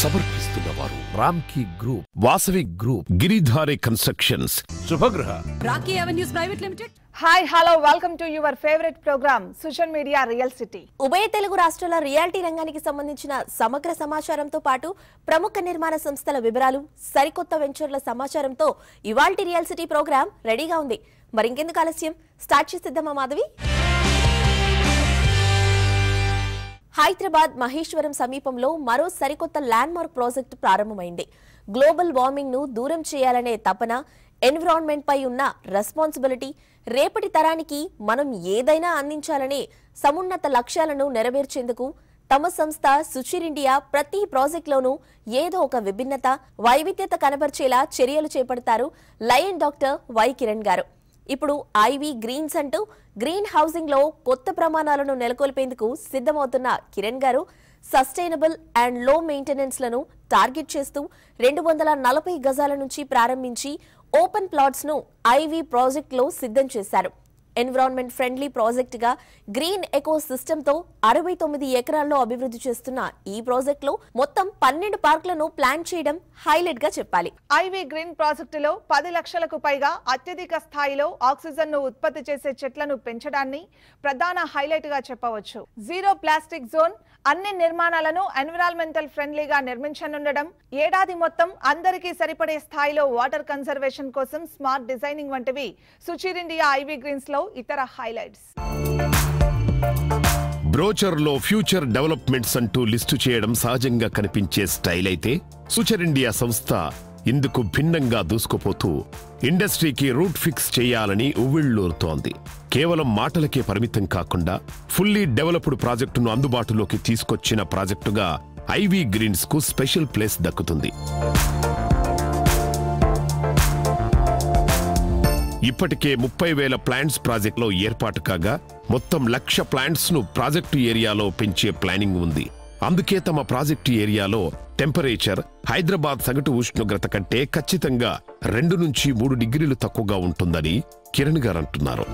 సమర్పిస్తున్న వారు Ramky group Vasavi group Giridhari constructions Subhagruha Rakhi avenues private limited hi hello welcome to your favourite programme social media real city ఉభయ తెలుగు రాష్ట్రాల reality రంగానికి సంబంధించిన సమగ్ర సమాచారంతో పాటు ప్రముఖ నిర్మాణ సంస్థల వివరాలు సరికొత్త వెంచర్ల సమాచారంతో ఇవాల్టి రియల్ సిటీ ప్రోగ్రాం రెడీగా ఉంది మరింకెందుకు ఆలస్యం స్టార్ట్ చేసేద్దామా మాధవి హైదరాబాద్ మహేశ్వరం సమీపంలో మరో సరికొత్త ల్యాండ్మార్క్ ప్రాజెక్టు ప్రారంభమైంది గ్లోబల్ వార్మింగ్ ను దూరం చేయాలనే తపన ఎన్విరాన్మెంట్ పై ఉన్న రెస్పాన్సిబిలిటీ రేపటి తరానికి మనం ఏదైనా అందించాలనే సమున్నత లక్ష్యాలను నెరవేర్చేందుకు తమ సంస్థ సుచిర్ ఇండియా ప్రతి ప్రాజెక్టులోనూ ఏదో ఒక విభిన్నత వైవిధ్యత కనబర్చేలా చర్యలు చేపడతారు లయన్ డాక్టర్ వై కిరణ్ గారు ఇప్పుడు ఐవి గ్రీన్స్ అంటూ గ్రీన్ హౌసింగ్ లో కొత్త ప్రమాణాలను నెలకొల్పేందుకు సిద్ధమవుతున్న కిరణ్ గారు సస్టైనబుల్ అండ్ లో మెయింటెనెన్స్ లను టార్గెట్ చేస్తూ రెండు వందల నలభై గజాల నుంచి ప్రారంభించి ఓపెన్ ప్లాట్స్ ను ఐవి ప్రాజెక్ట్ లో సిద్ధం చేశారు ఎన్విరాన్మెంట్ ఫ్రెండ్లీ ప్రాజెక్ట్ గా గ్రీన్ ఎకో సిస్టమ్ తో అరవై తొమ్మిది ఎకరాల్లో అభివృద్ధి చేస్తున్న ఈ ప్రాజెక్ట్ లో మొత్తం పన్నెండు పార్కులను ప్లాన్ చేయడం హైలైట్ గా చెప్పాలి ఐవి గ్రీన్ ప్రాజెక్టులో పది లక్షలకు పైగా అత్యధిక స్థాయిలో ఆక్సిజన్ ను ఉత్పత్తి చేసే చెట్లను పెంచడాన్ని ప్రధాన హైలైట్ గా చెప్పవచ్చు జీరో ప్లాస్టిక్ జోన్ అన్ని నిర్మాణాలను ఎన్విరాన్మెంటల్ ఫ్రెండ్లీగా నిర్మించనుండడం ఏడాది మొత్తం అందరికీ సరిపడే స్థాయిలో వాటర్ కన్జర్వేషన్ కోసం స్మార్ట్ డిజైనింగ్ వంటివి సుచిర్ ఇండియా ఐవి గ్రీన్స్ లో ఇతర హైలైట్స్ బ్రోచర్లో ఫ్యూచర్ డెవలప్మెంట్స్ అంటూ లిస్టు చేయడం సహజంగా కనిపించే స్టైల్ అయితే సుచర్ ఇండియా సంస్థ ఇందుకు భిన్నంగా దూసుకుపోతూ ఇండస్ట్రీకి రూట్ ఫిక్స్ చేయాలని ఉవ్విళ్ళూరుతోంది కేవలం మాటలకే పరిమితం కాకుండా ఫుల్లీ డెవలప్డ్ ప్రాజెక్టును అందుబాటులోకి తీసుకొచ్చిన ప్రాజెక్టుగా ఐవీ గ్రీన్స్ కు స్పెషల్ ప్లేస్ దక్కుతుంది ఇప్పటికే ముప్పై వేల ప్లాంట్స్ ప్రాజెక్టులో ఏర్పాటు కాగా మొత్తం లక్ష ప్లాంట్స్ ను ప్రాజెక్టు ఏరియాలో పెంచే ప్లానింగ్ ఉంది అందుకే తమ ప్రాజెక్టు ఏరియాలో టెంపరేచర్ హైదరాబాద్ సగటు ఉష్ణోగ్రత కంటే ఖచ్చితంగా రెండు నుంచి మూడు డిగ్రీలు తక్కువగా ఉంటుందని కిరణ్ గారు అంటున్నారు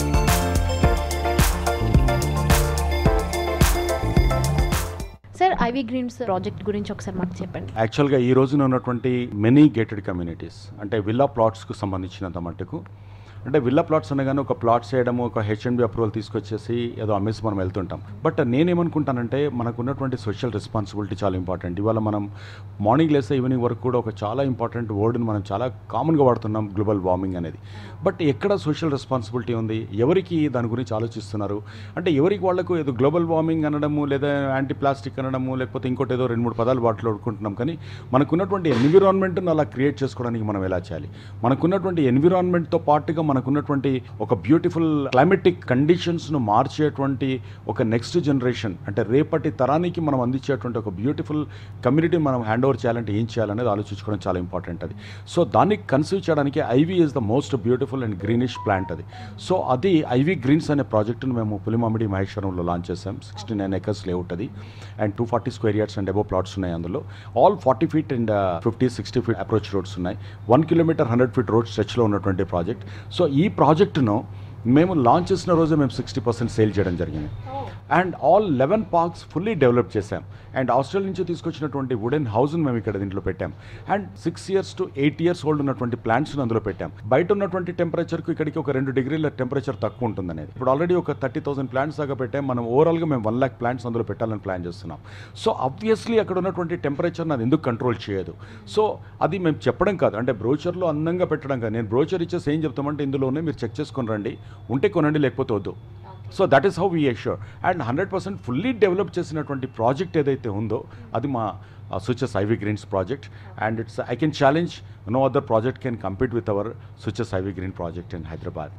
సార్ ఐవీ గ్రీన్స్ ప్రాజెక్ట్ గురించి ఒకసారి మాకు చెప్పండి యాక్చువల్గా ఈ రోజున ఉన్నటువంటి మెనీ గేటెడ్ కమ్యూనిటీస్ అంటే విల్లా ప్లాట్స్కు సంబంధించినంత మట్టుకు అంటే విల్లా ప్లాట్స్ అనగానే ఒక ప్లాట్స్ చేయడము ఒక హెచ్ఎంబి అప్రూవల్ తీసుకొచ్చేసి ఏదో అమ్మేసి మనం వెళ్తుంటాం బట్ నేనేమనుకుంటానంటే మనకు ఉన్నటువంటి సోషల్ రెస్పాన్సిబిలిటీ చాలా ఇంపార్టెంట్ ఇవాళ మనం మార్నింగ్ లేస్తే ఈవినింగ్ వరకు కూడా ఒక చాలా ఇంపార్టెంట్ వర్డ్ని మనం చాలా కామన్గా వాడుతున్నాం గ్లోబల్ వార్మింగ్ అనేది బట్ ఎక్కడ సోషల్ రెస్పాన్సిబిలిటీ ఉంది ఎవరికి దాని గురించి ఆలోచిస్తున్నారు అంటే ఎవరికి వాళ్ళకు ఏదో గ్లోబల్ వార్మింగ్ అనడము లేదా యాంటీ ప్లాస్టిక్ అనడము లేకపోతే ఇంకోటి ఏదో రెండు మూడు పదాలు మాట్లాడుకుంటున్నాం కానీ మనకున్నటువంటి ఎన్విరాన్మెంట్ను అలా క్రియేట్ చేసుకోవడానికి మనం ఎలా చేయాలి మనకున్నటువంటి ఎన్విరాన్మెంట్తో పాటుగా మనకున్నటువంటి ఒక బ్యూటిఫుల్ క్లైమేటిక్ కండిషన్స్ను మార్చేటువంటి ఒక నెక్స్ట్ జనరేషన్ అంటే రేపటి తరానికి మనం అందించేటువంటి ఒక బ్యూటిఫుల్ కమ్యూనిటీ మనం హ్యాండ్ ఓవర్ చేయాలంటే ఏం చేయాలనేది ఆలోచించుకోవడం చాలా ఇంపార్టెంట్ అది సో దాన్ని కన్సీవ్ చేయడానికి Ivy is the most beautiful and greenish plant అది సో అది ఐవీ గ్రీన్స్ అనే ప్రాజెక్టును మేము పులిమామిడి మహేశ్వరంలో లాంచ్ చేసాం సిక్స్టీ నైన్ ఎకర్స్ లేఅవుట్ అది and two forty square yards and above plots ఉన్నాయి అందులో all forty feet and fifty sixty feet approach roads ఉన్నాయి one kilometre hundred feet road స్ట్రెచ్లో ఉన్నటువంటి ప్రాజెక్ట్ సో ఈ ప్రాజెక్టును మేము లాంచ్ చేసిన రోజే మేము సిక్స్టీ పర్సెంట్ సేల్ చేయడం జరిగింది and all eleven parks fully develop చేశాం అండ్ ఆస్ట్రేలియా నుంచి తీసుకొచ్చినటువంటి వుడెన్ హౌస్ని మేము ఇక్కడ దీంట్లో పెట్టాం and six years to eight years old ఉన్నటువంటి ప్లాంట్స్ని అందులో పెట్టాం బయట ఉన్నటువంటి టెంపరేచర్కు ఇక్కడికి ఒక రెండు డిగ్రీల టెంపరేచర్ తక్కువ ఉంటుంది అనేది ఇప్పుడు ఆల్రెడీ ఒక థర్టీ థౌసండ్ ప్లాంట్స్ దాకా పెట్టాం మనం ఓవరాల్గా మేము వన్ ల్యాక్ ప్లాంట్స్ అందులో పెట్టాలని ప్లాన్ చేస్తున్నాం సో అబ్వియస్లీ అక్కడ ఉన్నటువంటి టెంపరేచర్ అది ఎందుకు కంట్రోల్ చేయదు సో అది మేము చెప్పడం కాదు అంటే బ్రోచర్లో అందంగా పెట్టడం కాదు నేను బ్రోచర్ ఇచ్చేసి ఏం చెప్తామంటే ఇందులోనే మీరు చెక్ చేసుకొని రండి ఉంటే కొనండి లేకపోతే వద్దు so that is how we assure and hundred percent fully develop చేసినటువంటి ప్రాజెక్ట్ ఏదైతే ఉందో అది మా switches Ivy greens project and it's I can challenge no other project can compete with our switches Ivy green project in Hyderabad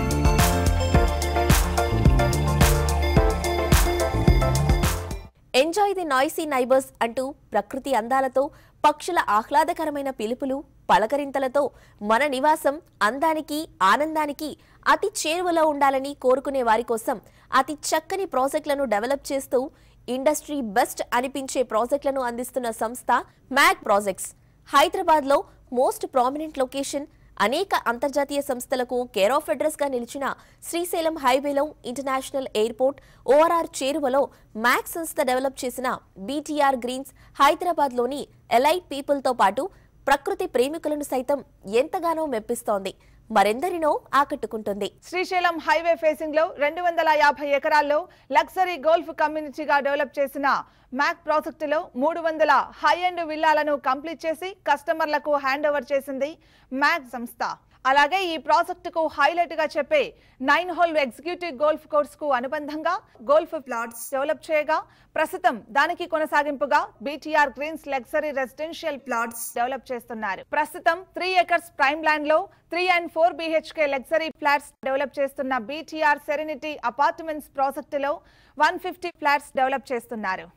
enjoy the noisy neighbours అంటూ ప్రకృతి అందాలతో పక్షుల ఆహ్లాదకరమైన పిలుపులు పలకరింతలతో మన నివాసం అందానికి ఆనందానికి అతి చేరువలో ఉండాలని కోరుకునే వారి కోసం అతి చక్కని ప్రాజెక్టులను డెవలప్ చేస్తూ ఇండస్ట్రీ బెస్ట్ అనిపించే ప్రాజెక్టులను అందిస్తున్న సంస్థ మ్యాగ్ ప్రాజెక్ట్స్ హైదరాబాద్లో మోస్ట్ ప్రామినెంట్ లొకేషన్ అనేక అంతర్జాతీయ సంస్థలకు కేర్ ఆఫ్ అడ్రస్ గా నిలిచిన శ్రీశైలం హైవేలో ఇంటర్నేషనల్ ఎయిర్పోర్ట్ ఓఆర్ఆర్ చేరువలో మ్యాక్స్ సంస్థ డెవలప్ చేసిన బీటీఆర్ గ్రీన్స్ హైదరాబాద్లోని ఎలైట్ పీపుల్తో పాటు ప్రకృతి ప్రేమికులను సైతం ఎంతగానో మెప్పిస్తోంది మరెందరినో ఆకట్టుకుంటుంది శ్రీశైలం హైవే ఫేసింగ్ లో రెండు వందల యాభై ఎకరాల్లో లగ్జరీ గోల్ఫ్ కమ్యూనిటీగా డెవలప్ చేసిన మ్యాక్ ప్రాజెక్టులో మూడు వందల హై ఎండ్ విల్లాలను కంప్లీట్ చేసి కస్టమర్లకు హ్యాండ్ ఓవర్ చేసింది మ్యాక్ సంస్థ అలాగే ఈ ప్రాజెక్టుకు హైలైట్ గా చెప్పే nine hole executive golf course కు అనుబంధంగా గోల్ఫ్ ప్లాట్స్ డెవలప్ చేయగా ప్రస్తుతం దానికి కొనసాగింపుగా BTR greens luxury residential plots develop చేస్తున్నారు ప్రస్తుతం త్రీ ఎకర్స్ ప్రైమ్ ల్యాండ్ లో three and four BHK luxury flats develop చేస్తున్న బీటీఆర్ సెరెనిటీ అపార్ట్మెంట్స్ ప్రాజెక్టులో వన్ ఫిఫ్టీ ఫ్లాట్స్ డెవలప్ చేస్తున్నారు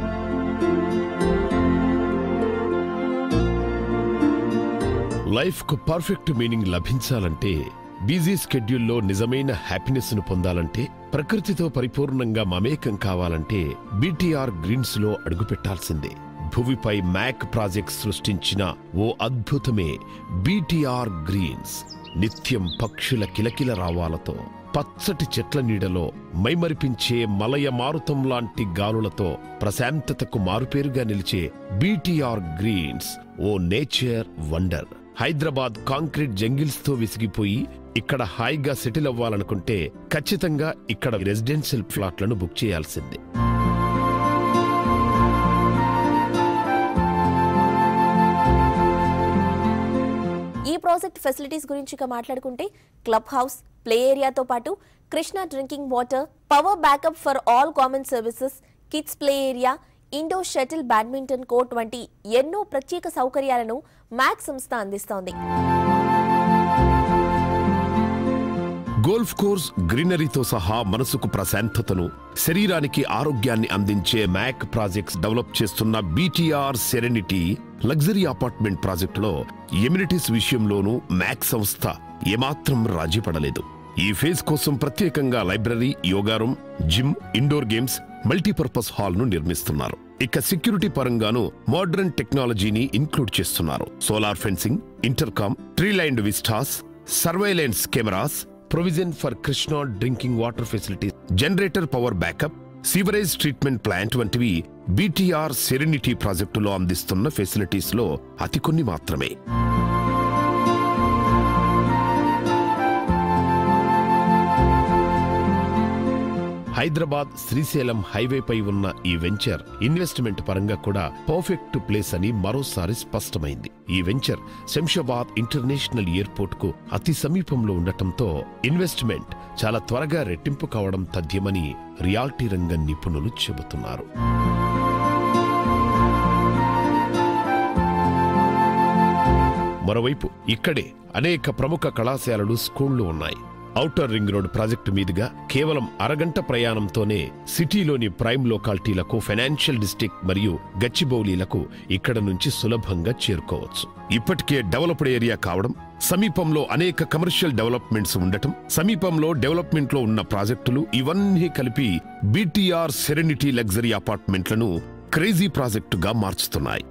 లైఫ్ కు పర్ఫెక్ట్ మీనింగ్ లభించాలంటే బిజీ స్కెడ్యూల్లో నిజమైన హ్యాపీనెస్ ను పొందాలంటే ప్రకృతితో పరిపూర్ణంగా మమేకం కావాలంటే బీటీఆర్ గ్రీన్స్ లో అడుగుపెట్టాల్సిందే భువిపై మ్యాక్ ప్రాజెక్ట్ సృష్టించిన ఓ అద్భుతమే బీటీఆర్ గ్రీన్స్ నిత్యం పక్షుల కిలకిల రావాలతో పచ్చటి చెట్ల నీడలో మైమరిపించే మలయ మారుతం లాంటి గాలులతో ప్రశాంతతకు మారుపేరుగా నిలిచే బీటీఆర్ గ్రీన్స్ ఓ nature wonder Hyderabad concrete jungles తో విసిగిపోయి ఇక్కడ హాయిగా సెటిల్ అవ్వాలనుకుంటే ఖచ్చితంగా ఇక్కడ రెసిడెన్షియల్ ఫ్లాట్లను బుక్ చేయాల్సిందే ఈ ప్రాజెక్ట్ ఫెసిలిటీస్ గురించి ఇక మాట్లాడుకుంటే క్లబ్ హౌస్ ప్లే ఏరియాతో పాటు Krishna drinking water power backup for all common services kids play area indoor shuttle badminton court వంటి ఎన్నో ప్రత్యేక సౌకర్యాలను మ్యాక్ సంస్థ అందిస్తోంది గోల్ఫ్ కోర్స్ గ్రీనరీతో సహా మనసుకు ప్రశాంతతను శరీరానికి ఆరోగ్యాన్ని అందించే మ్యాక్ ప్రాజెక్ట్స్ డెవలప్ చేస్తున్న బీటీఆర్ సెరెనిటీ లగ్జరీ అపార్ట్మెంట్ ప్రాజెక్టులో ఎమ్యూనిటీస్ విషయంలోనూ మ్యాక్ సంస్థ ఏమాత్రం రాజీపడలేదు ఈ ఫేజ్ కోసం ప్రత్యేకంగా library yoga room gym indoor games multipurpose hall ను నిర్మిస్తున్నారు ఇక సెక్యూరిటీ పరంగాను మోడర్న్ టెక్నాలజీని ఇంక్లూడ్ చేస్తున్నారు solar fencing intercom tree lined vistas surveillance cameras provision for Krishna drinking water facilities generator power backup sewerage treatment plant వంటివి BTR serenity ప్రాజెక్టులో అందిస్తున్న facilities లో అతి కొన్ని మాత్రమే హైదరాబాద్ శ్రీశైలం హైవేపై ఉన్న ఈ వెంచర్ ఇన్వెస్ట్మెంట్ పరంగా కూడా పర్ఫెక్ట్ ప్లేస్ అని మరోసారి స్పష్టమైంది ఈ వెంచర్ శంషాబాద్ ఇంటర్నేషనల్ ఎయిర్పోర్ట్ కు అతి సమీపంలో ఉండటంతో ఇన్వెస్ట్మెంట్ చాలా త్వరగా రెట్టింపు కావడం తథ్యమని రియాల్టీ రంగ నిపుణులు చెబుతున్నారు మరోవైపు ఇక్కడే అనేక ప్రముఖ కళాశాలలు స్కూళ్లు ఉన్నాయి ఔటర్ రింగ్ రోడ్ ప్రాజెక్టు మీదుగా కేవలం అరగంట ప్రయాణంతోనే సిటీలోని ప్రైమ్ లోకాలిటీలకు ఫైనాన్షియల్ డిస్ట్రిక్ట్ మరియు గచ్చిబౌలీలకు ఇక్కడ నుంచి సులభంగా చేరుకోవచ్చు ఇప్పటికే డెవలప్డ్ ఏరియా కావడం సమీపంలో అనేక కమర్షియల్ డెవలప్మెంట్స్ ఉండటం సమీపంలో డెవలప్మెంట్లో ఉన్న ప్రాజెక్టులు ఇవన్నీ కలిపి బీటీఆర్ సెరెనిటీ లగ్జరీ అపార్ట్మెంట్లను క్రేజీ ప్రాజెక్టుగా మార్చుతున్నాయి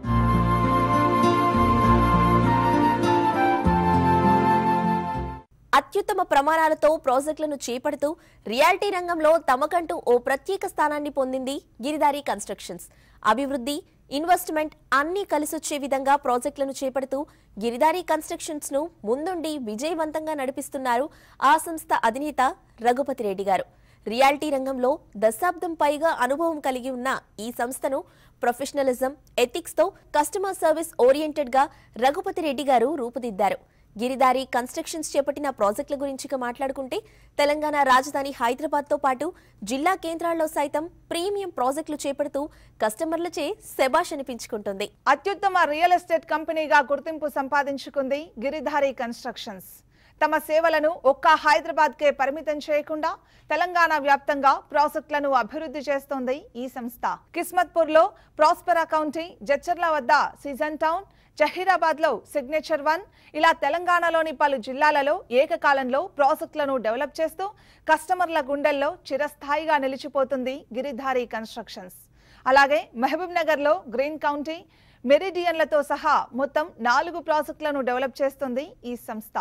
అత్యుత్తమ ప్రమాణాలతో ప్రాజెక్టులను చేపడుతూ రియాలిటీ రంగంలో తమకంటూ ఓ ప్రత్యేక స్థానాన్ని పొందింది గిరిదారి కన్స్ట్రక్షన్స్ అభివృద్ధి ఇన్వెస్ట్మెంట్ అన్నీ కలిసొచ్చే విధంగా ప్రాజెక్టులను చేపడుతూ గిరిదారి కన్స్ట్రక్షన్స్ ను ముందుండి విజయవంతంగా నడిపిస్తున్నారు ఆ సంస్థ అధినేత రఘుపతి రెడ్డి గారు రియాలిటీ రంగంలో దశాబ్దం పైగా అనుభవం కలిగి ఉన్న ఈ సంస్థను ప్రొఫెషనలిజం ఎథిక్స్ తో కస్టమర్ సర్వీస్ ఓరియంటెడ్ గా రఘుపతి రెడ్డి గారు రూపుదిద్దారు గిరిదారి కన్స్ట్రక్షన్స్ చేపట్టిన ప్రాజెక్టుల గురించి ఇక మాట్లాడుకుంటే తెలంగాణ రాజధాని హైదరాబాద్ తో పాటు జిల్లా కేంద్రాల్లో సైతం ప్రీమియం ప్రాజెక్టులు చేపడుతూ కస్టమర్లచే శబాష్ అనిపించుకుంటుంది అత్యుత్తమ రియల్ ఎస్టేట్ కంపెనీగా గుర్తింపు సంపాదించుకుంది గిరిధారి కన్స్ట్రక్షన్స్ తమ సేవలను ఒక్క హైదరాబాద్ కే పరిమితం చేయకుండా తెలంగాణ వ్యాప్తంగా ప్రాజెక్టులను అభివృద్ధి చేస్తోంది ఈ సంస్థ కిస్మత్పూర్ లో ప్రాస్పెరా కౌంటీ జడ్చర్ల వద్ద సీజన్ టౌన్ జహీరాబాద్ లో సిగ్నేచర్ వన్ ఇలా తెలంగాణలోని పలు జిల్లాలలో ఏకకాలంలో ప్రాజెక్టులను డెవలప్ చేస్తూ కస్టమర్ల గుండెల్లో చిరస్థాయిగా నిలిచిపోతుంది గిరిధారి కన్స్ట్రక్షన్స్ అలాగే మహబూబ్ నగర్ లో గ్రీన్ కౌంటీ మెరిడియన్లతో సహా మొత్తం నాలుగు ప్రాజెక్టులను డెవలప్ చేస్తుంది ఈ సంస్థ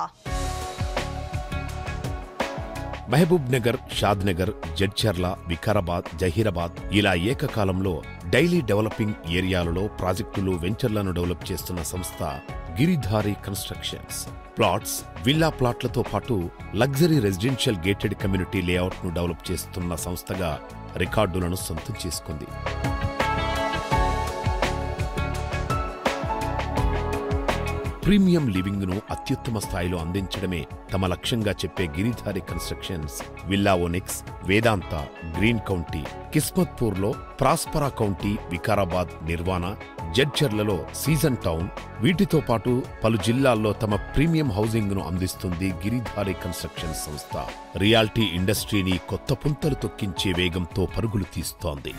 మహబూబ్ నగర్ షాద్ నగర్ జడ్చర్ల వికారాబాద్ జహీరాబాద్ ఇలా ఏకకాలంలో డైలీ డెవలపింగ్ ఏరియాలలో ప్రాజెక్టులు వెంచర్లను డెవలప్ చేస్తున్న సంస్థ గిరిధారి కన్స్ట్రక్షన్స్ ప్లాట్స్ విల్లా ప్లాట్లతో పాటు లగ్జరీ రెసిడెన్షియల్ గేటెడ్ కమ్యూనిటీ లేఅవుట్ను డెవలప్ చేస్తున్న సంస్థగా రికార్డులను సొంతం చేసుకుంది ప్రీమియం లివింగ్ ను అత్యుత్తమ స్థాయిలో అందించడమే తమ లక్ష్యంగా చెప్పే Giridhari constructions villa Onyx Vedanta Green County Kismatpur లో ప్రాస్పరా కౌంటీ వికారాబాద్ నిర్వాణ జడ్చర్లలో సీజన్ టౌన్ వీటితో పాటు పలు జిల్లాల్లో తమ ప్రీమియం హౌసింగ్ ను అందిస్తుంది గిరిధారి కన్స్ట్రక్షన్ సంస్థ రియాల్టీ ఇండస్ట్రీని కొత్త పుంతలు తొక్కించే వేగంతో పరుగులు తీస్తోంది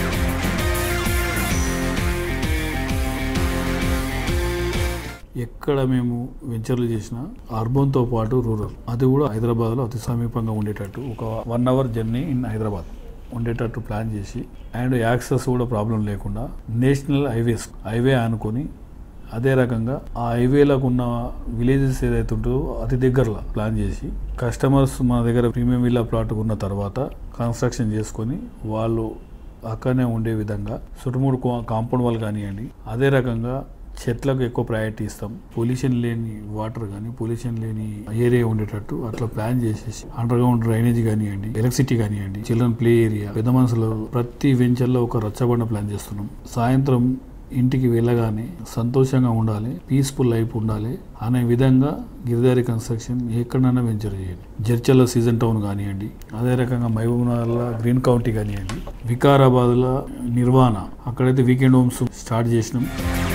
ఎక్కడ మేము వెంచర్లు చేసినా అర్బన్తో పాటు రూరల్ అది కూడా హైదరాబాద్లో అతి సమీపంగా ఉండేటట్టు ఒక one hour journey in Hyderabad ఉండేటట్టు ప్లాన్ చేసి అండ్ యాక్సెస్ కూడా ప్రాబ్లం లేకుండా నేషనల్ హైవేస్ హైవే అనుకొని అదే రకంగా ఆ హైవేలకు ఉన్న విలేజెస్ ఏదైతే ఉంటుందో అతి దగ్గరలో ప్లాన్ చేసి కస్టమర్స్ మన దగ్గర ప్రీమియం విల్లా ప్లాట్ ఉన్న తర్వాత కన్స్ట్రక్షన్ చేసుకొని వాళ్ళు అక్కడనే ఉండే విధంగా చుట్టుముడు కాంపౌండ్ వాళ్ళు కానివ్వండి అదే రకంగా చెట్లకు ఎక్కువ ప్రయారిటీ ఇస్తాం పొల్యూషన్ లేని వాటర్ కానీ పొల్యూషన్ లేని ఏరియా ఉండేటట్టు అట్లా ప్లాన్ చేసేసి అండర్ గ్రౌండ్ డ్రైనేజ్ కానివ్వండి ఎలక్ట్రిసిటీ కానివ్వండి చిల్డ్రన్ ప్లే ఏరియా పెద్ద మనుషులు ప్రతి వెంచర్లో ఒక రచ్చబండ ప్లాన్ చేస్తున్నాం సాయంత్రం ఇంటికి వెళ్ళగానే సంతోషంగా ఉండాలి పీస్ఫుల్ లైఫ్ ఉండాలి అనే విధంగా గిరిదారి కన్స్ట్రక్షన్ ఎక్కడైనా వెంచర్ చేయండి జర్చల్లో సీజన్ టౌన్ కానివ్వండి అదే రకంగా మహబూబ్నగర్లో గ్రీన్ కౌంటీ కానివ్వండి వికారాబాద్లో నిర్వాణ అక్కడైతే వీకెండ్ హోమ్స్ స్టార్ట్ చేసినాం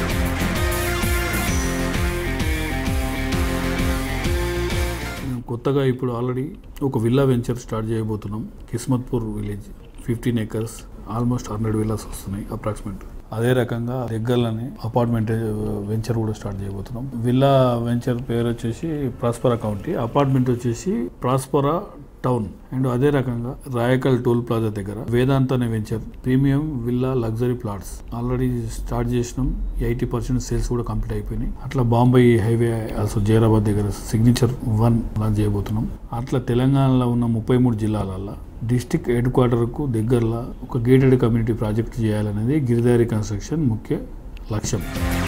మేము కొత్తగా ఇప్పుడు ఆల్రెడీ ఒక విల్లా వెంచర్ స్టార్ట్ చేయబోతున్నాం Kismatpur village fifteen acres almost hundred villas వస్తున్నాయి అప్రాక్సిమేట్ అదే రకంగా దగ్గరలోనే అపార్ట్మెంట్ వెంచర్ కూడా స్టార్ట్ చేయబోతున్నాం విల్లా వెంచర్ పేరు వచ్చేసి ప్రాస్పరా కౌంటీ అపార్ట్మెంట్ వచ్చేసి ప్రాస్పరా టౌన్ అండ్ అదే రకంగా రాయకల్ టోల్ ప్లాజా దగ్గర వేదాంత అనే venture premium villa luxury plots already start చేసినాం ఎయిటీ పర్సెంట్ సేల్స్ కూడా కంప్లీట్ అయిపోయినాయి అట్లా బాంబే హైవే ఆల్సో జైరాబాద్ దగ్గర సిగ్నేచర్ వన్ లాంచ్ చేయబోతున్నాం అట్లా తెలంగాణలో ఉన్న ముప్పై మూడు జిల్లాలల్లో డిస్టిక్ హెడ్ క్వార్టర్కు దగ్గరలో ఒక గేటెడ్ కమ్యూనిటీ ప్రాజెక్ట్ చేయాలనేది గిరిదారి కన్స్ట్రక్షన్ ముఖ్య లక్ష్యం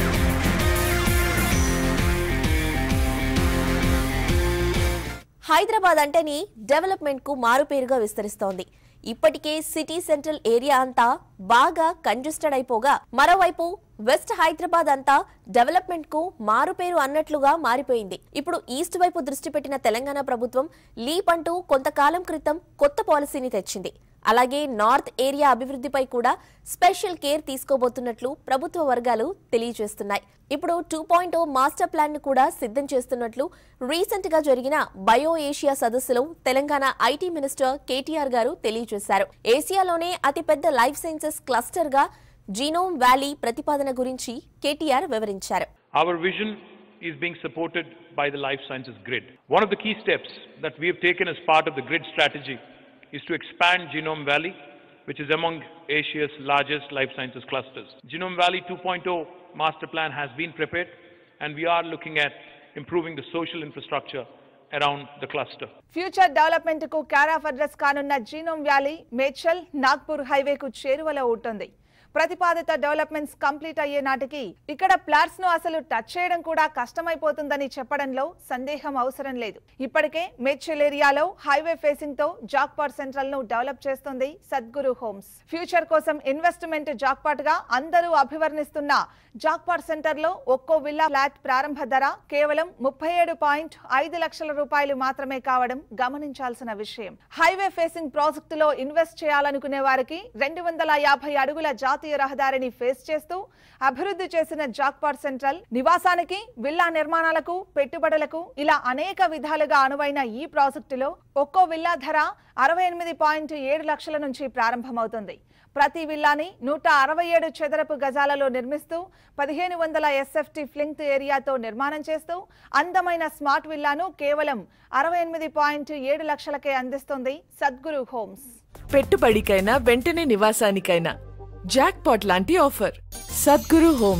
హైదరాబాద్ అంటేనే డెవలప్మెంట్ కు మారుపేరుగా విస్తరిస్తోంది ఇప్పటికే సిటీ సెంట్రల్ ఏరియా అంతా బాగా కంజెస్టెడ్ అయిపోగా మరోవైపు వెస్ట్ హైదరాబాద్ అంతా డెవలప్మెంట్ కు మారుపేరు అన్నట్లుగా మారిపోయింది ఇప్పుడు ఈస్ట్ వైపు దృష్టి పెట్టిన తెలంగాణ ప్రభుత్వం లీప్ అంటూ కొంతకాలం క్రితం కొత్త పాలసీని తెచ్చింది అలాగే నార్త్ ఏరియా అభివృద్ధిపై కూడా స్పెషల్ కేర్ తీసుకోబోతున్నట్లు ప్రభుత్వ వర్గాలు తెలియజేస్తున్నాయి ఇప్పుడు two point O master plan ను కూడా సిద్ధం చేస్తున్నట్లు రీసెంట్ గా జరిగిన బయో ఏషియా సదస్సులో తెలంగాణ ఐటీ మినిస్టర్ కేటీఆర్ గారు తెలియజేశారు ఏసియాలోనే అతిపెద్ద లైఫ్ సైన్సెస్ క్లస్టర్ గా జీనోమ్ వ్యాలీ ప్రతిపాదన గురించి కేటీఆర్ వివరించారు Our vision is being supported by the life sciences grid. One of the key steps that we have taken as part of the grid strategy is to expand Genome Valley, which is among Asia's largest life sciences clusters. Genome Valley 2.0 master plan has been prepared, and we are looking at improving the social infrastructure around the cluster. Future development కు care of address కానున్న genome valley Medchal Nagpur హైవేకు చేరువలో ఉంటుంది ప్రతిపాదిత developments complete అయ్యే నాటికి ఇక్కడ plots ను అసలు టచ్ చేయడం కూడా కష్టమైపోతుందని చెప్పడంలో సందేహం అవసరం లేదు ఇప్పటికే మేడ్చల్ ఏరియాలో హైవే ఫేసింగ్ తో జాక్పాట్ సెంట్రల్ ను డెవలప్ చేస్తుంది సద్గురు హోమ్స్ ఫ్యూచర్ కోసం ఇన్వెస్ట్మెంట్ జాక్పాట్ గా అందరూ అభివర్ణిస్తున్న జాక్పాట్ సెంటర్ లో ఒక్కో విల్లా ఫ్లాట్ ప్రారంభ ధర కేవలం ముప్పై ఏడు పాయింట్ ఐదు లక్షల రూపాయలు మాత్రమే కావడం గమనించాల్సిన విషయం హైవే ఫేసింగ్ ప్రాజెక్టులో ఇన్వెస్ట్ చేయాలనుకునే వారికి రెండు వందల యాభై అడుగుల జాతీయ రహదారిని ఫేస్ చేస్తూ అభివృద్ధి చేసిన జాక్పాట్ సెంట్రల్ నివాసానికి విల్లా నిర్మాణాలకు పెట్టుబడులకు ఇలా అనేక విధాలుగా అనువైన ఈ ప్రాజెక్టులో ఒక్కో విల్లా ధర అరవై ఎనిమిది పాయింట్ ఏడు లక్షల నుంచి ప్రారంభమవుతుంది ప్రతి విల్లాని నూట అరవై ఏడు చదరపు గజాలలో నిర్మిస్తూ పదిహేను వందల ఎస్ఎఫ్టీ ఫ్లింక్ ఏరియాతో నిర్మాణం చేస్తూ అందమైన స్మార్ట్ విల్లాను కేవలం అరవై ఎనిమిది పాయింట్ ఏడు లక్షలకే అందిస్తుంది సద్గురు హోమ్స్ పెట్టుబడికైనా వెంటనే నివాసానికైనా జాక్ పాట్ లాంటి ఆఫర్ సద్గురు హోమ్స్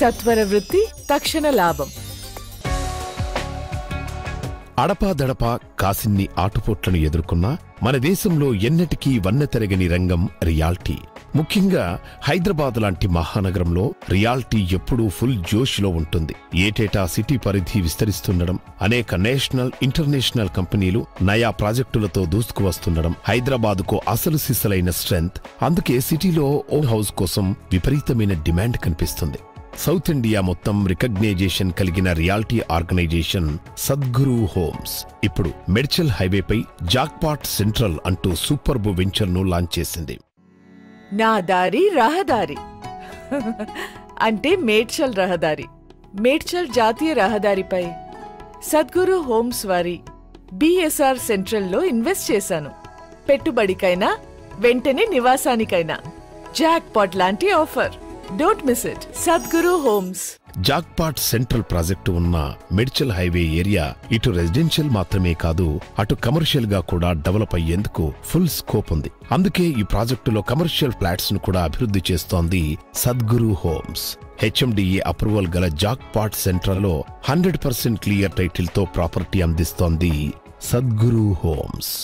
సత్వర వృత్తి తక్షణ లాభం అడపాదడపా కాసిన్ని ఆటుపోట్లను ఎదుర్కొన్నా మన దేశంలో ఎన్నటికీ వన్నెతెరగని రంగం రియాల్టీ ముఖ్యంగా హైదరాబాద్ లాంటి మహానగరంలో రియాల్టీ ఎప్పుడూ ఫుల్ జోష్లో ఉంటుంది ఏటేటా సిటీ పరిధి విస్తరిస్తుండడం అనేక నేషనల్ ఇంటర్నేషనల్ కంపెనీలు నయా ప్రాజెక్టులతో దూసుకువస్తుండడం హైదరాబాదుకు అసలు సిసలైన స్ట్రెంగ్త్ అందుకే సిటీలో ఓన్ హౌస్ కోసం విపరీతమైన డిమాండ్ కనిపిస్తుంది సౌత్ ఇండియా మొత్తం రికగ్నైజేషన్ కలిగిన రియాల్టీ ఆర్గనైజేషన్ సద్గురు హోమ్స్ ఇప్పుడు మెడ్చల్ హైవేపై జాక్పాట్ సెంట్రల్ అంటూ సూపర్బ్ వెంచర్ను లాంచ్ చేసింది నా దారి రహదారి అంటే మేడ్చల్ రహదారి మేడ్చల్ జాతీయ రహదారిపై సద్గురు హోమ్స్ వారి బిఎస్ఆర్ సెంట్రల్లో ఇన్వెస్ట్ చేశాను పెట్టుబడికైనా వెంటనే నివాసానికైనా జాక్ పాట్ లాంటి offer don't miss it Sadguru homes jackpot central project ఉన్న మెడ్చల్ హైవే ఏరియా ఇటు రెసిడెన్షియల్ మాత్రమే కాదు అటు కమర్షియల్ గా కూడా డెవలప్ అయ్యేందుకు ఫుల్ స్కోప్ ఉంది అందుకే ఈ ప్రాజెక్టులో కమర్షియల్ ఫ్లాట్స్ ను కూడా అభివృద్ధి చేస్తోంది సద్గురు హోమ్స్ హెచ్ఎండిఏ అప్రూవల్ గల జాక్పాట్ సెంట్రల్లో హండ్రెడ్ పర్సెంట్ క్లియర్ టైటిల్ తో ప్రాపర్టీ అందిస్తోంది సద్గురు హోమ్స్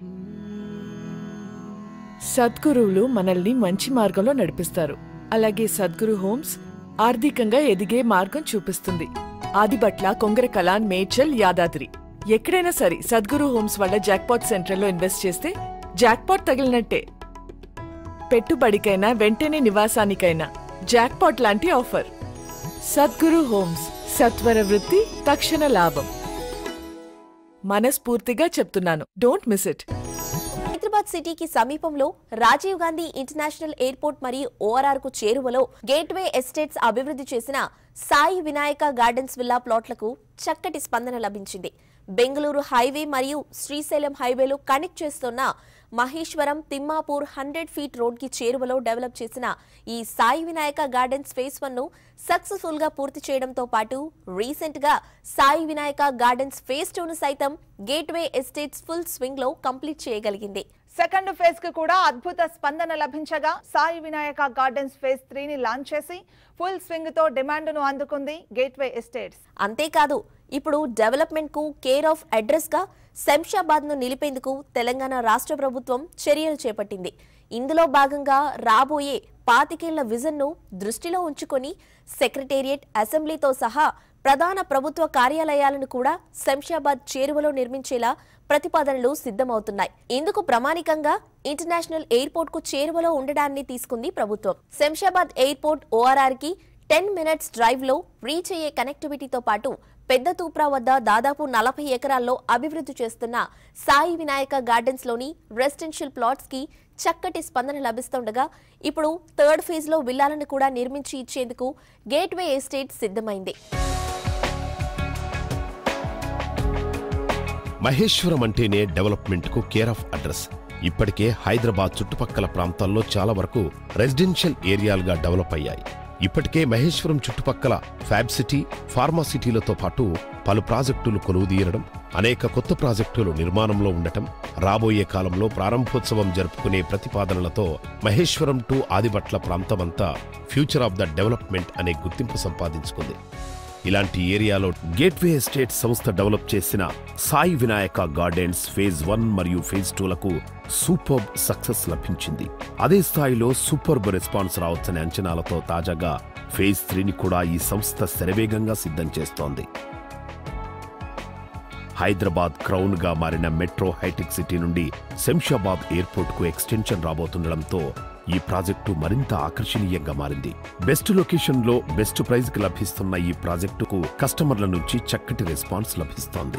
సద్గురువులు మనల్ని మంచి మార్గంలో నడిపిస్తారు అలాగే సద్గురు హోమ్స్ ఆర్థికంగా ఎదిగే మార్గం చూపిస్తుంది ఆదిబట్ల కొంగర కలాన్ మేడ్చల్ యాదాద్రి ఎక్కడైనా సరే సద్గురు హోమ్స్ వల్ల జాక్పాట్ సెంటర్లో ఇన్వెస్ట్ చేస్తే జాక్పాట్ తగిలినట్టే పెట్టుబడికైనా వెంటనే నివాసానికైనా జాక్పాట్ లాంటి ఆఫర్ సద్గురు హోమ్స్ సత్వర వృత్తి తక్షణ లాభం మనస్ఫూర్తిగా చెప్తున్నాను డోంట్ మిస్ ఇట్ హైదరాబాద్ సిటీకి సమీపంలో రాజీవ్ గాంధీ ఇంటర్నేషనల్ ఎయిర్పోర్ట్ మరియు ఓఆర్ఆర్ కు చేరువలో గేట్వే ఎస్టేట్స్ అభివృద్ధి చేసిన సాయి వినాయక గార్డెన్స్ విల్లా ప్లాట్లకు చక్కటి స్పందన లభించింది బెంగళూరు హైవే మరియు శ్రీశైలం హైవేలు కనెక్ట్ చేస్తున్న Maheshwaram Thimmapur hundred feet road కి చేరువలో డెవలప్ చేసిన ఈ Sai Vinayaka gardens phase one ను సక్సెస్ఫుల్ గా పూర్తి చేయడంతో పాటు రీసెంట్ గా Sai Vinayaka gardens phase two ను సైతం గేట్వే ఎస్టేట్స్ ఫుల్ స్వింగ్ లో కంప్లీట్ చేయగలిగింది సెకండ్ ఫేజ్ కు కూడా అద్భుత స్పందన లభించగా సాయి వినాయక గార్డెన్స్ ఫేజ్ త్రీని లాంచ్ చేసి ఫుల్ స్వింగ్ తో డిమాండ్ ను అందుకుంది గేట్వే ఎస్టేట్స్ అంతేకాదు ఇప్పుడు డెవలప్మెంట్ కు కేర్ ఆఫ్ అడ్రస్ గా శంషాబాద్ ను నిలిపేందుకు తెలంగాణ రాష్ట్ర ప్రభుత్వం చర్యలు చేపట్టింది ఇందులో భాగంగా రాబోయే పాతికేళ్ల విజన్ ను దృష్టిలో ఉంచుకొని సెక్రటేరియట్ అసెంబ్లీతో సహా ప్రధాన ప్రభుత్వ కార్యాలయాలను కూడా శంషాబాద్ చేరువలో నిర్మించేలా ప్రతిపాదనలు సిద్ధమవుతున్నాయి ఇందుకు ప్రమాణికంగా ఇంటర్నేషనల్ ఎయిర్పోర్ట్ కు చేరువలో ఉండడాన్ని తీసుకుంది ప్రభుత్వం శంషాబాద్ ఎయిర్పోర్ట్ ఓఆర్ఆర్ కి టెన్ మినిట్స్ డ్రైవ్ లో రీచ్ అయ్యే కనెక్టివిటీతో పాటు పెద్ద తూప్రా వద్ద దాదాపు నలభై ఎకరాల్లో అభివృద్ధి చేస్తున్న సాయి వినాయక గార్డెన్స్ లోని రెసిడెన్షియల్ ప్లాట్స్ కి చక్కటి స్పందన లభిస్తుండగా ఇప్పుడు థర్డ్ ఫేజ్ లో విల్లాలను కూడా నిర్మించి ఇచ్చేందుకు గేట్వే ఎస్టేట్ సిద్ధమైంది మహేశ్వరం అంటేనే డెవలప్మెంట్ కు కేర్ ఆఫ్ అడ్రస్ ఇప్పటికే హైదరాబాద్ చుట్టుపక్కల ప్రాంతాల్లో చాలా వరకు రెసిడెన్షియల్ ఏరియాలుగా డెవలప్ అయ్యాయి ఇప్పటికే మహేశ్వరం చుట్టుపక్కల ఫ్యాబ్ సిటీ ఫార్మా సిటీలతో పాటు పలు ప్రాజెక్టులు కొలువుదీయడం అనేక కొత్త ప్రాజెక్టులు నిర్మాణంలో ఉండటం రాబోయే కాలంలో ప్రారంభోత్సవం జరుపుకునే ప్రతిపాదనలతో మహేశ్వరం టు ఆదిబట్ల ప్రాంతమంతా ఫ్యూచర్ ఆఫ్ ద డెవలప్మెంట్ అనే గుర్తింపు సంపాదించుకుంది ఇలాంటి ఏరియాలో గేట్వే ఎస్టేట్ సంస్థ డెవలప్ చేసిన Sai Vinayaka gardens phase one మరియు ఫేజ్ టూలకు సూపర్బ్ సక్సెస్ లభించింది అదే స్థాయిలో సూపర్బ్ రెస్పాన్స్ రావచ్చనే అంచనాలతో తాజాగా ఫేజ్ త్రీని కూడా ఈ సంస్థ శరవేగంగా సిద్ధం చేస్తోంది హైదరాబాద్ క్రౌన్ గా మారిన మెట్రో హైటెక్ సిటీ నుండి శంషాబాద్ ఎయిర్పోర్ట్ కు ఎక్స్టెన్షన్ రాబోతుండడంతో ఈ ప్రాజెక్టు మరింత ఆకర్షణీయంగా మారింది బెస్ట్ లొకేషన్ లో బెస్ట్ ప్రైజ్ కి లభిస్తున్న ఈ ప్రాజెక్టుకు కస్టమర్ల నుంచి చక్కటి రెస్పాన్స్ లభిస్తోంది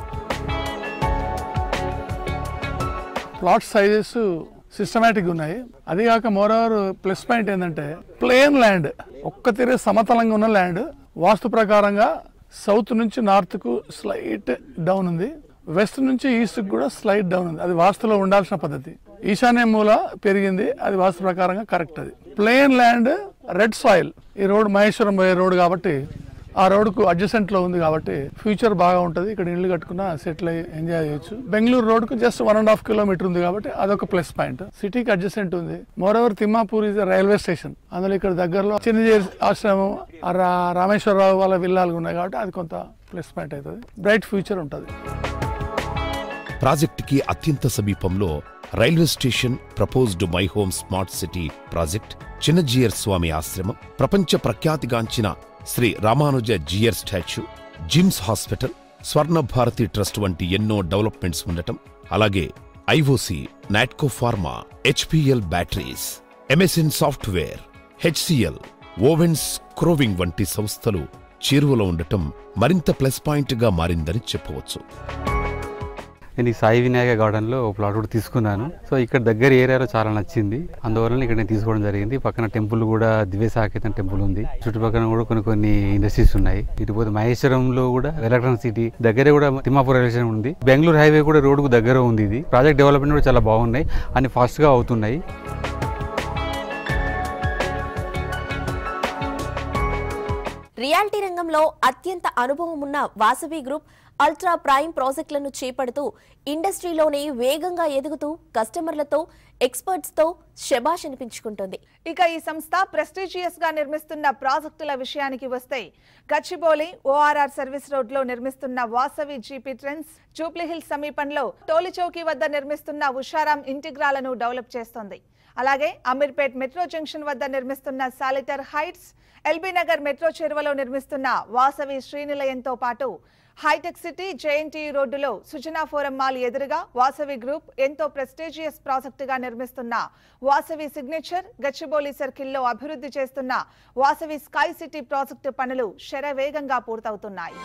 ప్లాట్ సైజెస్ సిస్టమేటిక్ ఉన్నాయి అది కాక మోరవర్ ప్లస్ పాయింట్ ఏంటంటే ప్లేన్ ల్యాండ్ ఒక్క తీరే సమతలంగా ఉన్న ల్యాండ్ వాస్తు ప్రకారంగా సౌత్ నుంచి నార్త్ కు స్లైట్ డౌన్ ఉంది వెస్ట్ నుంచి ఈస్ట్ కూడా స్లైట్ డౌన్ ఉంది అది వాస్తులో ఉండాల్సిన పద్ధతి ఈశాన్య మూల పెరిగింది అది వాస్తు ప్రకారంగా కరెక్ట్ అది ప్లేన్ ల్యాండ్ రెడ్ సాయిల్ ఈ రోడ్ మహేశ్వరం పోయే రోడ్ కాబట్టి ఆ రోడ్కు అడ్జసెంట్ లో ఉంది కాబట్టి ఫ్యూచర్ బాగా ఉంటుంది ఇక్కడ ఇల్లు కట్టుకున్న సెటిల్ అయ్యి ఎంజాయ్ చేయొచ్చు బెంగళూరు రోడ్ కు just one and half kilometre ఉంది కాబట్టి అదొక ప్లస్ పాయింట్ సిటీకి అడ్జసెంట్ ఉంది moreover Thimmapur is railway station అందులో ఇక్కడ దగ్గరలో చిన్నజేరి ఆశ్రమం ఆ రా రామేశ్వరరావు వాళ్ళ విల్లాలు ఉన్నాయి కాబట్టి అది కొంత ప్లస్ పాయింట్ అవుతుంది బ్రైట్ ఫ్యూచర్ ఉంటుంది ప్రాజెక్టుకి అత్యంత సమీపంలో railway station proposed my home smart city project Chinnajeeyar Swami ఆశ్రమం ప్రపంచ ప్రఖ్యాతిగాంచిన Shri Ramanuja Jeeyar statue GIMS hospital Swarna Bharati trust వంటి ఎన్నో డెవలప్మెంట్స్ ఉండటం అలాగే IOC Natco pharma HPL batteries MSN software HCL Owens Corning వంటి సంస్థలు చేరువలో ఉండటం మరింత ప్లస్ పాయింట్గా మారిందని చెప్పవచ్చు నేను ఈ సాయి వినాయక గార్డెన్లో ఒక ప్లాట్ కూడా తీసుకున్నాను సో ఇక్కడ దగ్గర ఏరియాలో చాలా నచ్చింది అందువల్ల ఇక్కడ నేను తీసుకోవడం జరిగింది పక్కన టెంపుల్ కూడా దివ్యసాకేతన్ టెంపుల్ ఉంది చుట్టుపక్కల కూడా కొన్ని కొన్ని ఇండస్ట్రీస్ ఉన్నాయి ఇటుపోతే మహేశ్వరంలో కూడా ఎలక్ట్రానిక్ సిటీ దగ్గరే కూడా తిమ్మాపూర్ రైల్వే స్టేషన్ ఉంది బెంగళూరు హైవే కూడా రోడ్డుకు దగ్గర ఉంది ఇది ప్రాజెక్ట్ డెవలప్మెంట్ కూడా చాలా బాగున్నాయి అన్ని ఫాస్ట్గా అవుతున్నాయి రియాలిటీ రంగంలో అత్యంత అనుభవం ఉన్న వాసవి గ్రూప్ అల్ట్రా ప్రైమ్ ప్రాజెక్టులను చేపడుతూ ఇండస్ట్రీలోనే వేగంగా ఎదుగుతూ కస్టమర్లతో ఎక్స్పర్ట్స్తో శబాష్ అనిపించుకుంటుంది ఇక ఈ సంస్థ ప్రెస్టీజియస్ గా నిర్మిస్తున్న ప్రాజెక్టుల విషయానికి వస్తే గచ్చిబౌలి ఓఆర్ఆర్ సర్వీస్ రోడ్ లో నిర్మిస్తున్న వాసవి జీపీ ట్రెండ్స్ జూబ్లీహిల్స్ సమీపంలో టోలిచౌకీ వద్ద నిర్మిస్తున్న ఉషారాం ఇంటిగ్రాలను డెవలప్ చేస్తోంది అలాగే అమీర్పేట్ మెట్రో జంక్షన్ వద్ద నిర్మిస్తున్న solitaire heights LB Nagar metro చెరువలో నిర్మిస్తున్న వాసవి శ్రీనిలయంతో పాటు హైటెక్ సిటీ జేఎన్టీ రోడ్డులో సుజనా ఫోరం మాల్ ఎదురుగా వాసవి గ్రూప్ ఎంతో ప్రెస్టీజియస్ ప్రాజెక్టుగా నిర్మిస్తున్న వాసవి సిగ్నేచర్ గచ్చిబౌలి సర్కిల్లో అభివృద్ధి చేస్తున్న వాసవి స్కై సిటీ ప్రాజెక్టు పనులు శరవేగంగా పూర్తవుతున్నాయి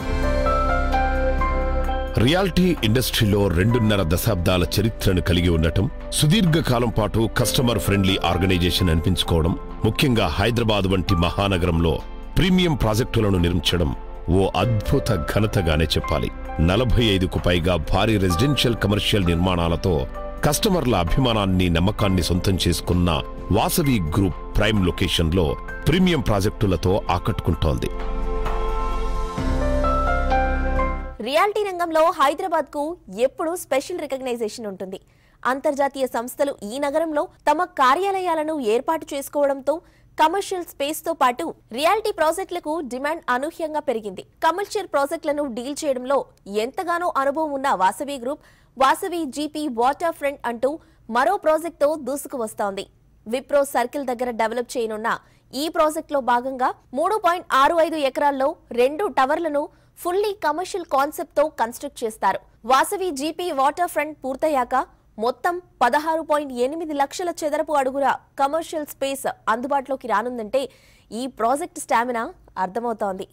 రియాలిటీ ఇండస్ట్రీలో రెండున్నర దశాబ్దాల చరిత్రను కలిగి ఉండటం సుదీర్ఘకాలం పాటు కస్టమర్ ఫ్రెండ్లీ ఆర్గనైజేషన్ అనిపించుకోవడం ముఖ్యంగా హైదరాబాద్ వంటి మహానగరంలో ప్రీమియం ప్రాజెక్టులను నిర్మించడం ఓ అద్భుత ఘనతగానే చెప్పాలి నలభై ఐదుకు పైగా భారీ రెసిడెన్షియల్ కమర్షియల్ నిర్మాణాలతో కస్టమర్ల అభిమానాన్ని నమ్మకాన్ని సొంతం చేసుకున్న వాసవి గ్రూప్ ప్రైమ్ లొకేషన్లో ప్రీమియం ప్రాజెక్టులతో ఆకట్టుకుంటోంది రియాలిటీ రంగంలో హైదరాబాద్ కు ఎప్పుడూ స్పెషల్ రికగ్నైజేషన్ ఉంటుంది అంతర్జాతీయ సంస్థలు ఈ నగరంలో తమ కార్యాలయాలను ఏర్పాటు చేసుకోవడంతో కమర్షియల్ స్పేస్ తో పాటు రియాలిటీ ప్రాజెక్టులకు డిమాండ్ అనూహ్యంగా పెరిగింది కమర్షియల్ ప్రాజెక్టులను డీల్ చేయడంలో ఎంతగానో అనుభవం ఉన్న Vasavi group Vasavi GP water front అంటూ మరో ప్రాజెక్టుతో దూసుకు వస్తోంది విప్రో సర్కిల్ దగ్గర డెవలప్ చేయనున్న ఈ ప్రాజెక్టులో భాగంగా మూడు పాయింట్ ఆరు ఐదు ఎకరాల్లో రెండు టవర్లను ఫుల్లీ కమర్షియల్ కాన్సెప్ట్ తో కన్స్ట్రక్ట్ చేస్తారు వాసవి జీపీ వాటర్ ఫ్రంట్ పూర్తయ్యాక మొత్తం పదహారు పాయింట్ ఎనిమిది లక్షల చదరపు అడుగుల కమర్షియల్ స్పేస్ అందుబాటులోకి రానుందంటే ఈ ప్రాజెక్ట్ స్టామినా అర్థమవుతోంది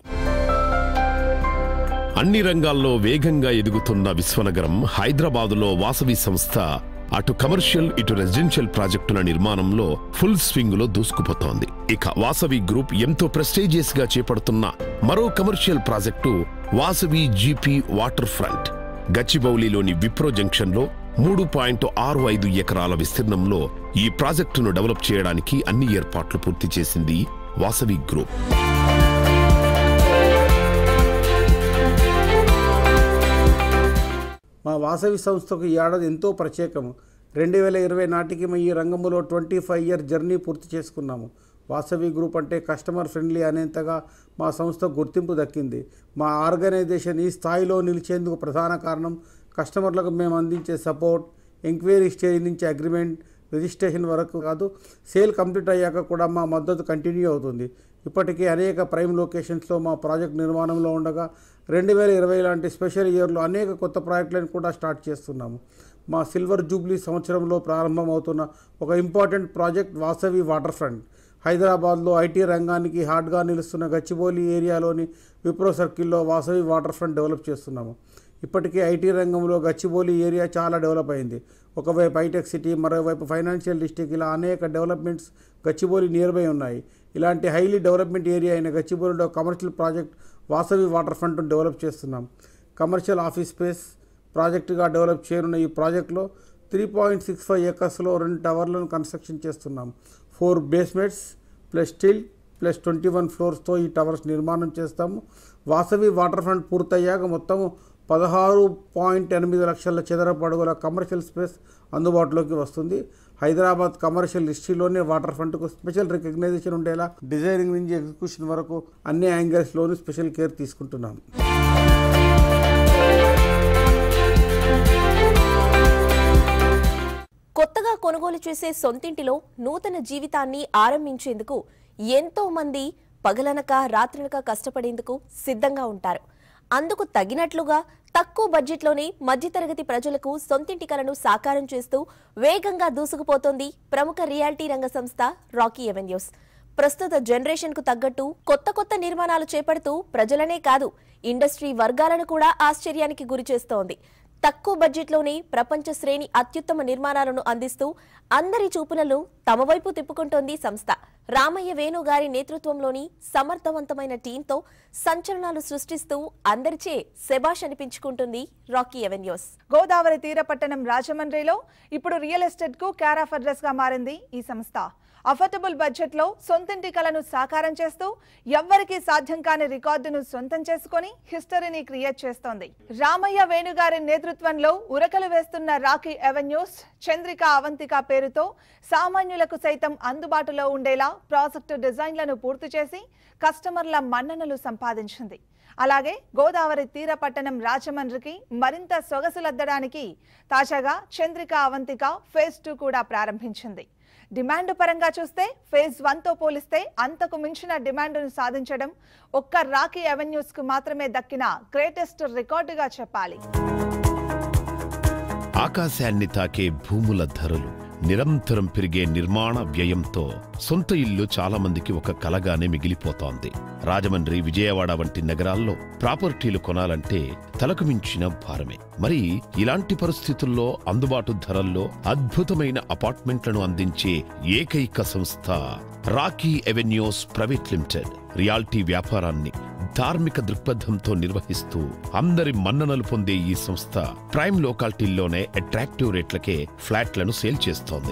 అన్ని రంగాల్లో వేగంగా ఎదుగుతున్న విశ్వనగరం హైదరాబాదులో వాసవి సంస్థ అటు కమర్షియల్ ఇటు రెసిడెన్షియల్ ప్రాజెక్టుల నిర్మాణంలో ఫుల్ స్వింగ్ లో దూసుకుపోతోంది ఇక వాసవి గ్రూప్ ఎంతో ప్రెస్టీజియస్ గా చేపడుతున్న మరో commercial project Vasavi GP water front గచ్చిబౌలిలోని విప్రో జంక్షన్లో మూడు పాయింట్ ఆరు ఐదు ఎకరాల విస్తీర్ణంలో ఈ ప్రాజెక్టును డెవలప్ చేయడానికి అన్ని ఏర్పాట్లు పూర్తి చేసింది వాసవి గ్రూప్ మా వాసవి సంస్థకు ఈ ఏడాది ఎంతో ప్రత్యేకము రెండు వేల ఇరవై నాటికి మేము ఈ రంగంలో ట్వంటీ ఫైవ్ ఇయర్ జర్నీ పూర్తి చేసుకున్నాము వాసవి గ్రూప్ అంటే కస్టమర్ ఫ్రెండ్లీ అనేంతగా మా సంస్థ గుర్తింపు దక్కింది మా ఆర్గనైజేషన్ ఈ స్థాయిలో నిలిచేందుకు ప్రధాన కారణం కస్టమర్లకు మేము అందించే సపోర్ట్ ఎంక్వైరీ స్టేజ్ నుంచి అగ్రిమెంట్ రిజిస్ట్రేషన్ వరకు కాదు సేల్ కంప్లీట్ అయ్యాక కూడా మా మద్దతు కంటిన్యూ అవుతుంది ఇప్పటికీ అనేక ప్రైమ్ లొకేషన్స్లో మా ప్రాజెక్ట్ నిర్మాణంలో ఉండగా రెండు వేల ఇరవై లాంటి స్పెషల్ ఇయర్లో అనేక కొత్త ప్రాజెక్టులను కూడా స్టార్ట్ చేస్తున్నాము మా సిల్వర్ జూబ్లీ సంవత్సరంలో ప్రారంభమవుతున్న ఒక important project Vasavi water front హైదరాబాద్లో ఐటీ రంగానికి హార్డ్గా నిలుస్తున్న గచ్చిబౌలి ఏరియాలోని విప్రో సర్కిల్లో వాసవి వాటర్ ఫ్రంట్ డెవలప్ చేస్తున్నాము ఇప్పటికే ఐటీ రంగంలో గచ్చిబౌలి ఏరియా చాలా డెవలప్ అయింది ఒకవైపు హైటెక్ సిటీ మరోవైపు ఫైనాన్షియల్ డిస్టిక్ ఇలా అనేక డెవలప్మెంట్స్ గచ్చిబౌలి నియర్ బై ఉన్నాయి ఇలాంటి హైలీ డెవలప్మెంట్ ఏరియా అయిన గచ్చిబౌలిలో కమర్షియల్ ప్రాజెక్ట్ వాసవి వాటర్ ఫ్రంట్ను డెవలప్ చేస్తున్నాం కమర్షియల్ ఆఫీస్ స్పేస్ ప్రాజెక్టుగా డెవలప్ చేయనున్న ఈ ప్రాజెక్టులో త్రీ పాయింట్ సిక్స్ ఫైవ్ ఏకర్స్లో రెండు టవర్లను కన్స్ట్రక్షన్ చేస్తున్నాం four basements plus stilt plus twenty one ఫ్లోర్స్తో ఈ టవర్స్ నిర్మాణం చేస్తాము వాసవి వాటర్ ఫ్రంట్ పూర్తయ్యాక మొత్తము పదహారు పాయింట్ ఎనిమిది లక్షల చదరపు అడుగుల కమర్షియల్ స్పేస్ అందుబాటులోకి వస్తుంది హైదరాబాద్ కమర్షియల్ హిస్టరీలోనే వాటర్ ఫ్రంట్కు స్పెషల్ రికగ్నైజేషన్ ఉండేలా డిజైనింగ్ నుంచి ఎగ్జిక్యూషన్ వరకు అన్ని యాంగిల్స్లోనూ స్పెషల్ కేర్ తీసుకుంటున్నాం కొత్తగా కొనుగోలు చేసే సొంతింటిలో నూతన జీవితాన్ని ఆరంభించేందుకు ఎంతో మంది పగలనక రాత్రనక కష్టపడేందుకు సిద్ధంగా ఉంటారు అందుకు తగినట్లుగా తక్కువ బడ్జెట్లోనే మధ్యతరగతి ప్రజలకు సొంతింటి కలను సాకారం చేస్తూ వేగంగా దూసుకుపోతోంది ప్రముఖ రియాలిటీ రంగ సంస్థ రాకీ ఎవెన్యూస్ ప్రస్తుత జనరేషన్ కు తగ్గట్టు కొత్త కొత్త నిర్మాణాలు చేపడుతూ ప్రజలనే కాదు ఇండస్ట్రీ వర్గాలను కూడా ఆశ్చర్యానికి గురిచేస్తోంది తక్కువ బడ్జెట్లోనే ప్రపంచ శ్రేణి అత్యుత్తమ నిర్మాణాలను అందిస్తూ అందరి చూపులను తమ వైపు తిప్పుకుంటోంది సంస్థ రామయ్య వేణు గారి నేతృత్వంలోని సమర్థవంతమైన టీంతో సంచలనాలు సృష్టిస్తూ అందరిచే శబాష్ అనిపించుకుంటుంది రాకీ ఎవెన్యూస్ గోదావరి తీర పట్టణం రాజమండ్రిలో ఇప్పుడు రియల్ ఎస్టేట్ కు కేర్ ఆఫ్ అడ్రస్ గా మారింది ఈ సంస్థ అఫోర్డబుల్ బడ్జెట్ లో సొంతింటి కలను సాకారం చేస్తూ ఎవ్వరికీ సాధ్యం కాని రికార్డును సొంతం చేసుకొని హిస్టరీని క్రియేట్ చేస్తోంది రామయ్య వేణుగారి నేతృత్వంలో ఉరకలు వేస్తున్న రాకీ అవెన్యూస్ చంద్రిక అవంతిక పేరుతో సామాన్యులకు సైతం అందుబాటులో ఉండేలా ప్రాజెక్టు డిజైన్లను పూర్తి చేసి కస్టమర్ల మన్ననలు సంపాదించింది అలాగే గోదావరి తీర పట్టణం రాజమండ్రికి మరింత సొగసులద్దడానికి తాజాగా చంద్రిక అవంతిక ఫేజ్ టూ కూడా ప్రారంభించింది డిమాండ్ పరంగా చూస్తే ఫేజ్ వన్తో పోలిస్తే అంతకు మించిన డిమాండ్ను సాధించడం ఒక్క రాకీ అవెన్యూస్ కు మాత్రమే దక్కిన గ్రేటెస్ట్ రికార్డుగా చెప్పాలి ఆకాశాన్ని తాకే భూముల ధరలు నిరంతరం పెరిగే నిర్మాణ వ్యయంతో సొంత ఇల్లు చాలా మందికి ఒక కలగానే మిగిలిపోతోంది రాజమండ్రి విజయవాడ వంటి నగరాల్లో ప్రాపర్టీలు కొనాలంటే తలకు మించిన భారమే మరి ఇలాంటి పరిస్థితుల్లో అందుబాటు ధరల్లో అద్భుతమైన అపార్ట్మెంట్లను అందించే ఏకైక సంస్థ Rocky Avenues private limited realty వ్యాపారాన్ని ధార్మిక దృక్పథంతో నిర్వహిస్తూ అందరి మన్ననలు పొందే ఈ సంస్థ ప్రైమ్ లోకాలిటీల్లోనే అట్రాక్టివ్ రేట్లకే ఫ్లాట్లను సేల్ చేస్తోంది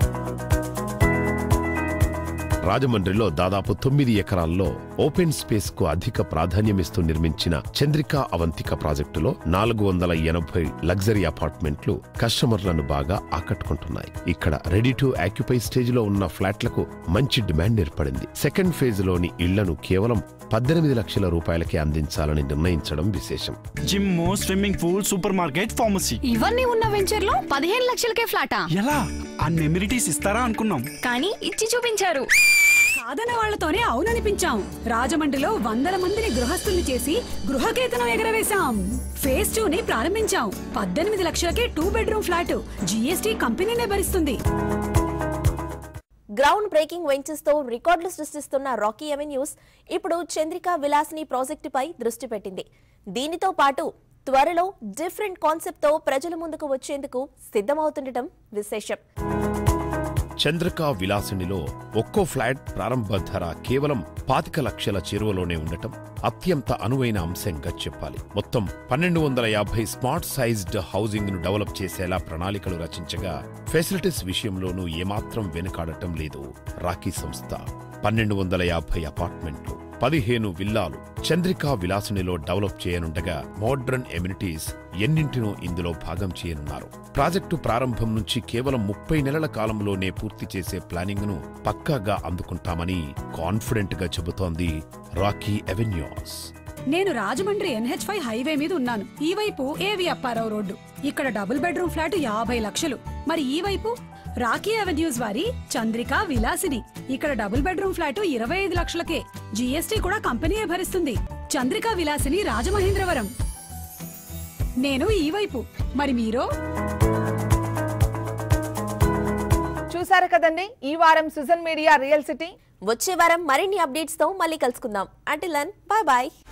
రాజమండ్రిలో దాదాపు తొమ్మిది ఎకరాల్లో ఓపెన్ స్పేస్ కు అధిక ప్రాధాన్యమిస్తూ నిర్మించిన చంద్రికా అవంతిక ప్రాజెక్టులో నాలుగు వందల ఎనభై లగ్జరీ అపార్ట్మెంట్లు కస్టమర్లను బాగా ఆకట్టుకుంటున్నాయి ఇక్కడ రెడీ టు ఆక్యుపై స్టేజ్ లో ఉన్న ఫ్లాట్లకు మంచి డిమాండ్ ఏర్పడింది సెకండ్ ఫేజ్ లోని ఇళ్లను కేవలం పద్దెనిమిది లక్షల రూపాయలకే అందించాలని నిర్ణయించడం విశేషం gym swimming pool super market pharmacy ఇవన్నీ ఉన్న వెంచర్ లో పదిహేను లక్షలకే ఫ్లాటా ఎలా అన్ని ఎమ్యూనిటీస్ ఇస్తారా అనుకున్నాం కానీ ఇచ్చి చూపించారు కాదన్న వాళ్లతోనే అవుననిపించాం రాజమండ్రిలో వందల మందిని గృహస్థుల్ని చేసి గృహకేతనం ఎగరవేశాం ఫేజ్ టూ ని ప్రారంభించాం పద్దెనిమిది లక్షలకే టూ బెడ్రూమ్ ఫ్లాట్ జీఎస్టీ కంపెనీనే భరిస్తుంది గ్రౌండ్ బ్రేకింగ్ వెంచర్స్ తో రికార్డులు సృష్టిస్తున్న రాకీ అవెన్యూస్ ఇప్పుడు చంద్రిక విలాసిని ప్రాజెక్టుపై దృష్టి పెట్టింది దీనితో పాటు త్వరలో డిఫరెంట్ కాన్సెప్ట్ తో ప్రజల ముందుకు వచ్చేందుకు సిద్ధమవుతుండటం విశేషం చంద్రకా విలాసినిలో ఒక్కో ఫ్లాట్ ప్రారంభ ధర కేవలం పాతిక లక్షల చేరువలోనే ఉండటం అత్యంత అనువైన అంశంగా చెప్పాలి మొత్తం పన్నెండు వందల యాభై స్మార్ట్ సైజ్డ్ హౌసింగ్ ను డెవలప్ చేసేలా ప్రణాళికలు రచించగా ఫెసిలిటీస్ విషయంలోనూ ఏమాత్రం వెనుకాడటం లేదు రాకీ సంస్థ పన్నెండు వందల యాభై అపార్ట్మెంట్లు పదిహేను విల్లాలు చంద్రికా విలాసినిలో డెవలప్ చేయనుండగా మోడ్రన్ ఎమ్యూనిటీస్ ఎన్నింటినో ఇందులో భాగం చేయనున్నారు ప్రాజెక్టు ప్రారంభం నుంచి కేవలం ముప్పై నెలల కాలంలోనే పూర్తి చేసే ప్లానింగ్ ను పక్కాగా అందుకుంటామని కాన్ఫిడెంట్ గా చెబుతోంది రాకీ అవెన్యూస్ నేను రాజమండ్రి ఎన్హెచ్ ఫైవ్ హైవే మీద ఉన్నాను ఈ వైపు ఏవి అప్పారావు రోడ్డు ఇక్కడ డబుల్ బెడ్రూమ్ ఫ్లాట్ యాభై లక్షలు మరి ఈ వైపు రాకీ అవెన్యూస్ వారి చంద్రిక విలాసిని ఇక్కడ డబుల్ బెడ్రూమ్ ఫ్లాట్ ఇరవై ఐదు లక్షలకే జీఎస్టీ కూడా కంపెనీయే భరిస్తుంది చంద్రిక విలాసిని రాజమహేంద్రవరం నేను ఈ వైపు మరి మీరు చూసారు కదండి ఈ వారం సుజన్ మీడియా రియల్ సిటీ వచ్చే వారం మరిన్ని అప్డేట్స్ తో మళ్ళీ కలుసుకుందాం అంటిల్ బాయ్ బాయ్